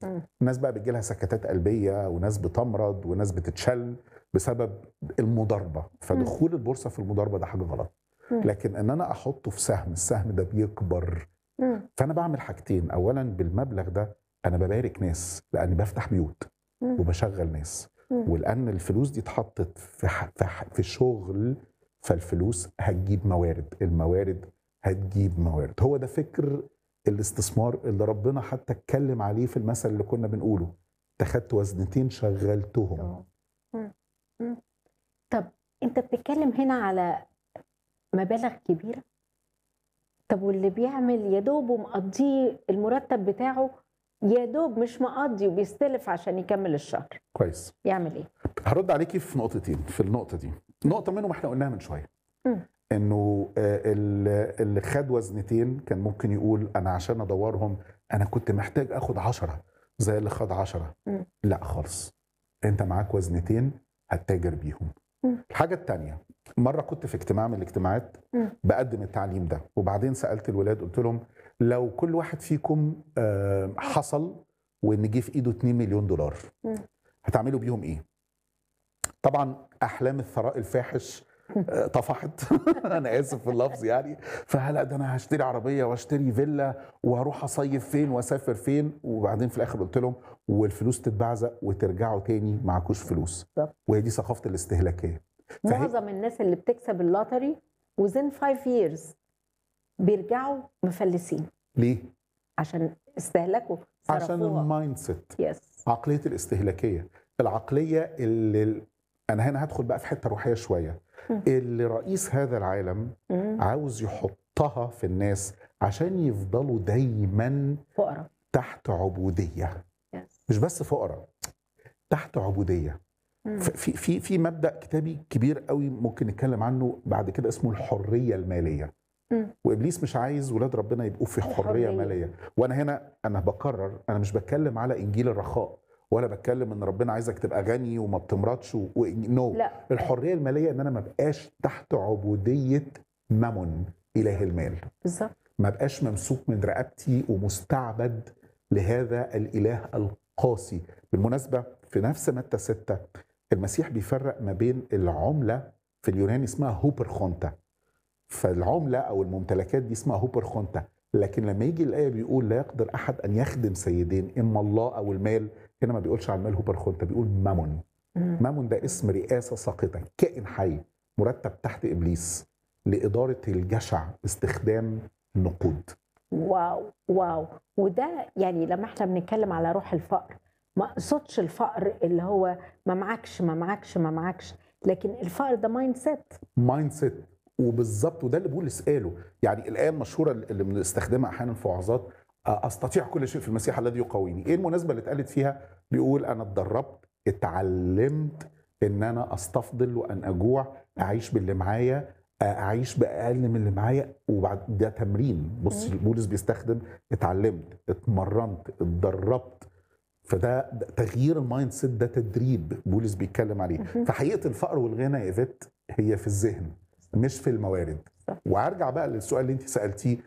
مم. ناس بقى بتجي لها سكتات قلبيه وناس بتمرض وناس بتتشل بسبب المضاربه فدخول البورصه في المضاربه ده حاجه غلط مم. لكن ان انا احطه في سهم السهم ده بيكبر مم. فانا بعمل حاجتين اولا بالمبلغ ده انا ببارك ناس لاني بفتح بيوت مم. وبشغل ناس مم. ولان الفلوس دي اتحطت في ح- في ح- في شغل فالفلوس هتجيب موارد الموارد هتجيب موارد هو ده فكر الاستثمار اللي ربنا حتى اتكلم عليه في المثل اللي كنا بنقوله اتخذت وزنتين شغلتهم آه. مم. مم. طب انت بتتكلم هنا على مبالغ كبيره طب واللي بيعمل يا دوب ومقضيه المرتب بتاعه يا دوب مش مقضي وبيستلف عشان يكمل الشهر كويس يعمل ايه؟ هرد عليكي في نقطتين في النقطه دي نقطه منهم احنا قلناها من شويه مم. انه آه، ال- اللي خد وزنتين كان ممكن يقول انا عشان ادورهم انا كنت محتاج اخد عشرة زي اللي خد عشرة مم. لا خالص انت معاك وزنتين هتتاجر بيهم مم. الحاجه التانية مره كنت في اجتماع من الاجتماعات مم. بقدم التعليم ده وبعدين سالت الولاد قلت لهم لو كل واحد فيكم آه، حصل وان جه في ايده 2 مليون دولار مم. هتعملوا بيهم ايه طبعا احلام الثراء الفاحش آه، طفحت انا اسف في اللفظ يعني فهلا ده انا هشتري عربيه واشتري فيلا وهروح اصيف فين واسافر فين وبعدين في الاخر قلت لهم والفلوس تتبعزق وترجعوا تاني معكوش فلوس بالظبط. وهي دي ثقافه الاستهلاكيه فهي- معظم الناس اللي بتكسب اللوتري within 5 years بيرجعوا مفلسين ليه؟ عشان استهلكوا عشان صرفوها المايند سيت يس عقليه الاستهلاكيه العقليه اللي انا هنا هدخل بقى في حته روحيه شويه مم. اللي رئيس هذا العالم مم. عاوز يحطها في الناس عشان يفضلوا دايما فقراء تحت عبوديه يس مش بس فقراء تحت عبوديه مم. ف- في في في مبدا كتابي كبير قوي ممكن نتكلم عنه بعد كده اسمه الحريه الماليه مم. وابليس مش عايز ولاد ربنا يبقوا في حريه الحرية. ماليه وانا هنا انا بكرر انا مش بتكلم على انجيل الرخاء ولا بتكلم ان ربنا عايزك تبقى غني وما بتمرضش و... و... نو لا الحريه الماليه ان انا ما بقاش تحت عبوديه مامون اله المال بالظبط ما بقاش ممسوك من رقبتي ومستعبد لهذا الاله القاسي بالمناسبه في نفس متى ستة المسيح بيفرق ما بين العمله في اليوناني اسمها هوبر خونتا فالعمله او الممتلكات دي اسمها هوبر خونتا لكن لما يجي الايه بيقول لا يقدر احد ان يخدم سيدين اما الله او المال هنا ما بيقولش على المال هوبر خونتا بيقول مامون مم. مامون ده اسم رئاسه ساقطه كائن حي مرتب تحت ابليس لاداره الجشع باستخدام النقود واو واو وده يعني لما احنا بنتكلم على روح الفقر ما اقصدش الفقر اللي هو ما معكش ما معكش ما معكش لكن الفقر ده مايند سيت مايند سيت وبالظبط وده اللي بولس قاله يعني الايه المشهوره اللي بنستخدمها احيانا في وعظات آه، استطيع كل شيء في المسيح الذي يقويني ايه المناسبه اللي اتقالت فيها بيقول انا اتدربت اتعلمت ان انا استفضل وان اجوع اعيش باللي معايا آه، اعيش باقل من اللي معايا وبعد ده تمرين بص بولس بيستخدم اتعلمت اتمرنت اتدربت فده ده تغيير المايند سيت ده تدريب بولس بيتكلم عليه مهم. فحقيقه الفقر والغنى يا ايفيت هي في الذهن مش في الموارد صح. وهرجع بقى للسؤال اللي انت سالتيه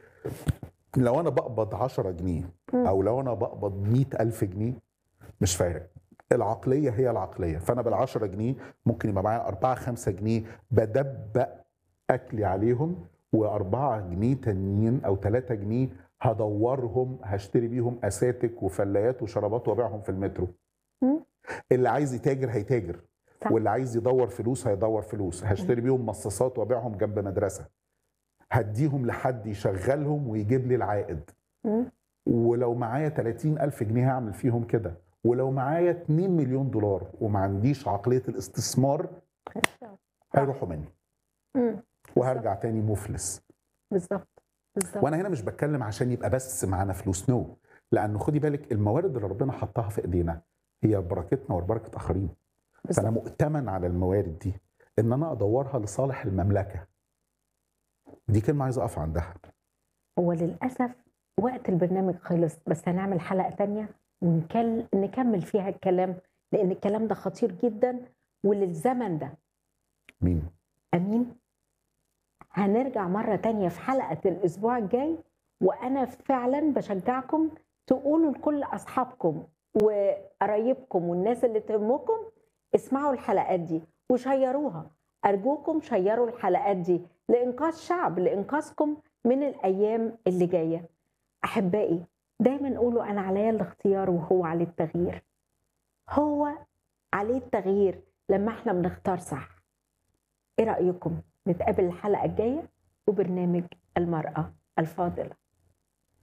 لو انا بقبض 10 جنيه مم. او لو انا بقبض 100 ألف جنيه مش فارق العقلية هي العقلية فأنا بالعشرة جنيه ممكن يبقى معايا أربعة خمسة جنيه بدبق أكلي عليهم وأربعة جنيه تانيين أو ثلاثة جنيه هدورهم هشتري بيهم أساتك وفلايات وشرابات وأبيعهم في المترو مم. اللي عايز يتاجر هيتاجر صح. واللي عايز يدور فلوس هيدور فلوس هشتري بيهم مصاصات وأبيعهم جنب مدرسة هديهم لحد يشغلهم ويجيب لي العائد مم. ولو معايا 30 ألف جنيه هعمل فيهم كده ولو معايا 2 مليون دولار وما عنديش عقلية الاستثمار هيروحوا مني مم. وهرجع تاني مفلس بالظبط بالظبط وانا هنا مش بتكلم عشان يبقى بس معانا فلوس نو لانه خدي بالك الموارد اللي ربنا حطها في ايدينا هي بركتنا وبركه اخرين فانا بالظبط. مؤتمن على الموارد دي ان انا ادورها لصالح المملكه دي كلمه عايز اقف عندها هو للأسف وقت البرنامج خلص بس هنعمل حلقة تانية ونكل... نكمل فيها الكلام لأن الكلام ده خطير جدا وللزمن ده مين أمين هنرجع مرة تانية في حلقة الأسبوع الجاي وأنا فعلا بشجعكم تقولوا لكل أصحابكم وقرايبكم والناس اللي تهمكم اسمعوا الحلقات دي وشيروها ارجوكم شيروا الحلقات دي لانقاذ شعب لانقاذكم من الايام اللي جايه احبائي دايما قولوا انا عليا الاختيار وهو عليه التغيير هو عليه التغيير لما احنا بنختار صح ايه رايكم نتقابل الحلقه الجايه وبرنامج المراه الفاضله